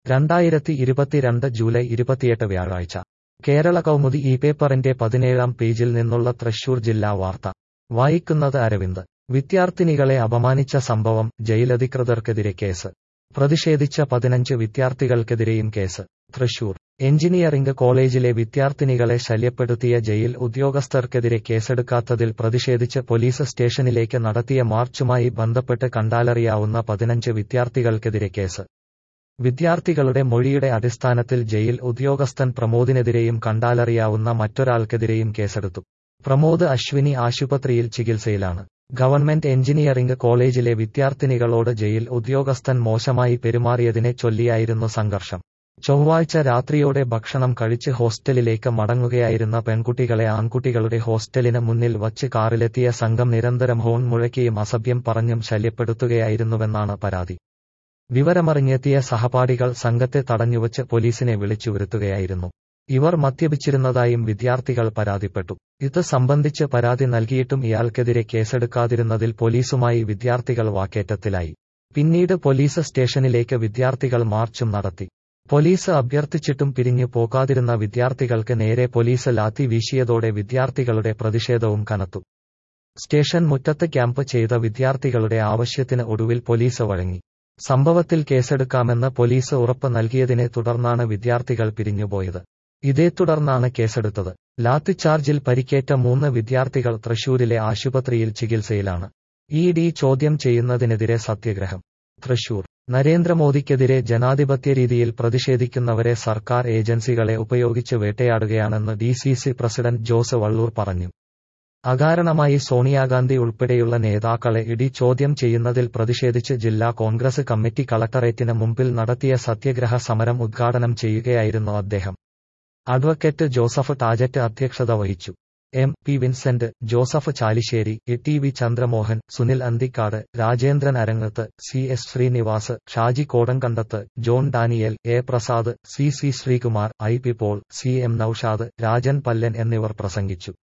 രണ്ടായിരത്തി ഇരുപത്തിരണ്ട് ജൂലൈ ഇരുപത്തിയെട്ട് വ്യാഴാഴ്ച കേരള കൗമുദി ഈ പേപ്പറിന്റെ പതിനേഴാം പേജിൽ നിന്നുള്ള തൃശൂർ ജില്ലാ വാർത്ത വായിക്കുന്നത് അരവിന്ദ് വിദ്യാർത്ഥിനികളെ അപമാനിച്ച സംഭവം ജയിലധികൃതർക്കെതിരെ കേസ് പ്രതിഷേധിച്ച പതിനഞ്ച് വിദ്യാർത്ഥികൾക്കെതിരെയും കേസ് തൃശൂർ എഞ്ചിനീയറിംഗ് കോളേജിലെ വിദ്യാർത്ഥിനികളെ ശല്യപ്പെടുത്തിയ ജയിൽ ഉദ്യോഗസ്ഥർക്കെതിരെ കേസെടുക്കാത്തതിൽ പ്രതിഷേധിച്ച് പോലീസ് സ്റ്റേഷനിലേക്ക് നടത്തിയ മാർച്ചുമായി ബന്ധപ്പെട്ട് കണ്ടാലറിയാവുന്ന പതിനഞ്ച് വിദ്യാർത്ഥികൾക്കെതിരെ കേസ് വിദ്യാർത്ഥികളുടെ മൊഴിയുടെ അടിസ്ഥാനത്തിൽ ജയിൽ ഉദ്യോഗസ്ഥൻ പ്രമോദിനെതിരെയും കണ്ടാലറിയാവുന്ന മറ്റൊരാൾക്കെതിരെയും കേസെടുത്തു പ്രമോദ് അശ്വിനി ആശുപത്രിയിൽ ചികിത്സയിലാണ് ഗവൺമെന്റ് എഞ്ചിനീയറിംഗ് കോളേജിലെ വിദ്യാർത്ഥിനികളോട് ജയിൽ ഉദ്യോഗസ്ഥൻ മോശമായി പെരുമാറിയതിനെ ചൊല്ലിയായിരുന്നു സംഘർഷം ചൊവ്വാഴ്ച രാത്രിയോടെ ഭക്ഷണം കഴിച്ച് ഹോസ്റ്റലിലേക്ക് മടങ്ങുകയായിരുന്ന പെൺകുട്ടികളെ ആൺകുട്ടികളുടെ ഹോസ്റ്റലിന് മുന്നിൽ വച്ച് കാറിലെത്തിയ സംഘം നിരന്തരം ഹോൺ മുഴക്കിയും അസഭ്യം പറഞ്ഞും ശല്യപ്പെടുത്തുകയായിരുന്നുവെന്നാണ് പരാതി വിവരമറിഞ്ഞെത്തിയ സഹപാഠികൾ സംഘത്തെ തടഞ്ഞുവച്ച് പോലീസിനെ വിളിച്ചു വരുത്തുകയായിരുന്നു ഇവർ മദ്യപിച്ചിരുന്നതായും വിദ്യാർത്ഥികൾ പരാതിപ്പെട്ടു ഇത് സംബന്ധിച്ച് പരാതി നൽകിയിട്ടും ഇയാൾക്കെതിരെ കേസെടുക്കാതിരുന്നതിൽ പോലീസുമായി വിദ്യാർത്ഥികൾ വാക്കേറ്റത്തിലായി പിന്നീട് പോലീസ് സ്റ്റേഷനിലേക്ക് വിദ്യാർത്ഥികൾ മാർച്ചും നടത്തി പോലീസ് അഭ്യർത്ഥിച്ചിട്ടും പിരിഞ്ഞു പോകാതിരുന്ന വിദ്യാർത്ഥികൾക്ക് നേരെ പോലീസ് ലാത്തി വീശിയതോടെ വിദ്യാർത്ഥികളുടെ പ്രതിഷേധവും കനത്തു സ്റ്റേഷൻ മുറ്റത്ത് ക്യാമ്പ് ചെയ്ത വിദ്യാർത്ഥികളുടെ ആവശ്യത്തിന് ഒടുവിൽ പോലീസ് വഴങ്ങി സംഭവത്തിൽ കേസെടുക്കാമെന്ന് പോലീസ് ഉറപ്പ് നൽകിയതിനെ തുടർന്നാണ് വിദ്യാർത്ഥികൾ പിരിഞ്ഞുപോയത് ഇതേ തുടർന്നാണ് കേസെടുത്തത് ലാത്തിച്ചാർജിൽ പരിക്കേറ്റ മൂന്ന് വിദ്യാർത്ഥികൾ തൃശൂരിലെ ആശുപത്രിയിൽ ചികിത്സയിലാണ് ഇ ഡി ചോദ്യം ചെയ്യുന്നതിനെതിരെ സത്യഗ്രഹം തൃശൂർ നരേന്ദ്രമോദിക്കെതിരെ ജനാധിപത്യ രീതിയിൽ പ്രതിഷേധിക്കുന്നവരെ സർക്കാർ ഏജൻസികളെ ഉപയോഗിച്ച് വേട്ടയാടുകയാണെന്ന് D C C president Jose Vallur പറഞ്ഞു അകാരണമായി സോണിയാഗാന്ധി ഉൾപ്പെടെയുള്ള നേതാക്കളെ ഇടി ചോദ്യം ചെയ്യുന്നതിൽ പ്രതിഷേധിച്ച് ജില്ലാ കോൺഗ്രസ് കമ്മിറ്റി കളക്ടറേറ്റിന് മുമ്പിൽ നടത്തിയ സത്യഗ്രഹ സമരം ഉദ്ഘാടനം ചെയ്യുകയായിരുന്നു അദ്ദേഹം അഡ്വക്കേറ്റ് ജോസഫ് ടാജറ്റ് അധ്യക്ഷത വഹിച്ചു M P Vincent Joseph Chalissery A T V Chandramohan Sunil Anthikad Rajendran Arangath C S Sreenivas Shaji Kodankandath John Daniel A Prasad C C Sreekumar I P Paul C M Noushad Rajan Pallan എന്നിവർ പ്രസംഗിച്ചു